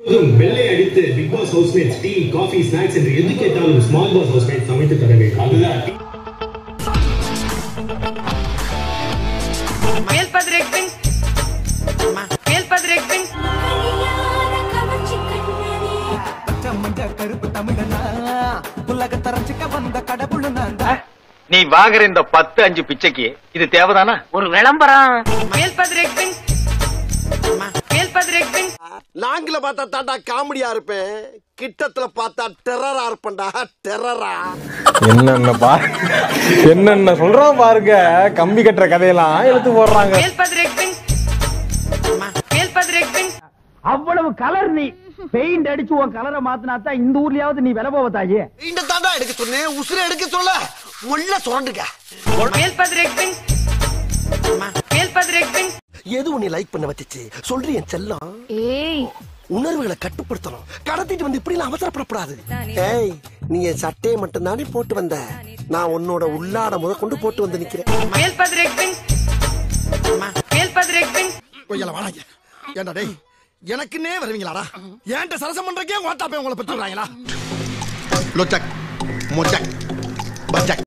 எப்போதும் வெள்ளை அடித்து Bigg Boss housemates tea coffee snacks என்று எது கேட்டாலும் ஸ்மால் பாஸ் ஹவுஸ்மேட் சமைத்து தர வேண்டும் அதுதான் மேல்பதிரெக்பின் மேல்பதிரெக்பின் பச்சை மஞ்ச கருப்பு தமிழனா உலக தரஞ்சுக்க வந்த கடவுள் நான் தான் நீ வாங்குற இந்த பத்து அஞ்சு பிச்சைக்கு இது தேவைதானா ஒரு விளம்பரம் மேல்பதிரெக்பின் மேல்பதிரெக்பின் லாங்கில பார்த்தா தாண்டா காமெடியா இருப்பேன் கிட்டத்துல பார்த்தா டெரரா இருப்பேன்டா டெரரா என்னென்ன பா என்னென்ன சொல்றான் பாருங்க கம்பி கட்டுற கதையெல்லாம் எடுத்து போடுறாங்க மேல்பதிரெக்பின் மேல்பதிரெக்பின் அவ்வளவு கலர் நீ பெயிண்ட் அடிச்சு உன் கலரை மாத்தினா தான் இந்த ஊர்லயாவது நீ விலை போவ தாயி இந்த தாண்டா எடுக்க சொன்னேன் உசுரை எடுக்க சொல்ல முள்ள சுரண்டுங்க மேல்பதிரெக்பின் மேல்பதிரெக்பின் எது உன்னை லைக் பண்ண வச்சுச்சு சொல்றி என் செல்லம் ஏய் உணர்வுகளை கட்டுப்படுத்தணும் கடத்திட்டு வந்து இப்படி எல்லாம் அவசரப்படக்கூடாது ஏய் நீ என் சட்டையை மட்டும் தானே போட்டு வந்த நான் உன்னோட உள்ளாட முத கொண்டு போட்டு வந்து நிக்கிறேன் மேல்பதிரெக்பின் மேல்பதிரெக்பின் கொய்யால வாடாங்க ஏண்டா டேய் எனக்குன்னே வருவீங்களாடா ஏன்ட்ட சரசம் பண்றக்கே ஓட்டாப்பே உங்களை பெற்றுறாங்களா லொச்சக் மொச்சக் பச்சக்